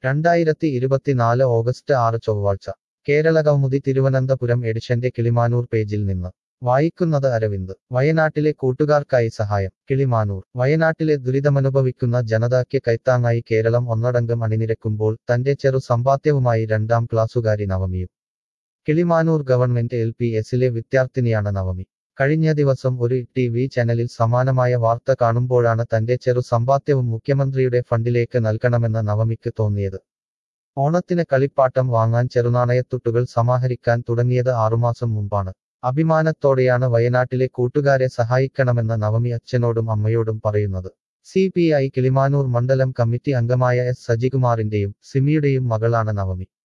രണ്ടായിരത്തി ഇരുപത്തിനാല് ഓഗസ്റ്റ് ആറ് ചൊവ്വാഴ്ച കേരള കൗമുദി തിരുവനന്തപുരം എഡിഷന്റെ കിളിമാനൂർ പേജിൽ നിന്ന് വായിക്കുന്നത് അരവിന്ദ് വയനാട്ടിലെ കൂട്ടുകാർക്കായി സഹായം കിളിമാനൂർ വയനാട്ടിലെ ദുരിതമനുഭവിക്കുന്ന ജനതയ്ക്ക് കൈത്താങ്ങായി കേരളം ഒന്നടങ്കം അണിനിരക്കുമ്പോൾ തന്റെ ചെറു സമ്പാദ്യവുമായി രണ്ടാം ക്ലാസ്സുകാരി നവമിയും കിളിമാനൂർ ഗവൺമെന്റ് എൽ പി എസിലെ വിദ്യാർത്ഥിനിയാണ് നവമി കഴിഞ്ഞ ദിവസം ഒരു ടി വി ചാനലിൽ സമാനമായ വാർത്ത കാണുമ്പോഴാണ് തന്റെ ചെറു സമ്പാദ്യവും മുഖ്യമന്ത്രിയുടെ ഫണ്ടിലേക്ക് നൽകണമെന്ന് നവമിക്ക് തോന്നിയത് ഓണത്തിന് കളിപ്പാട്ടം വാങ്ങാൻ ചെറുനാണയത്തുട്ടുകൾ സമാഹരിക്കാൻ തുടങ്ങിയത് ആറുമാസം മുമ്പാണ് അഭിമാനത്തോടെയാണ് വയനാട്ടിലെ കൂട്ടുകാരെ സഹായിക്കണമെന്ന് നവമി അച്ഛനോടും അമ്മയോടും പറയുന്നത് സി പി ഐ കിളിമാനൂർ മണ്ഡലം കമ്മിറ്റി അംഗമായ എസ് സജികുമാറിന്റെയും സിമിയുടെയും മകളാണ് നവമി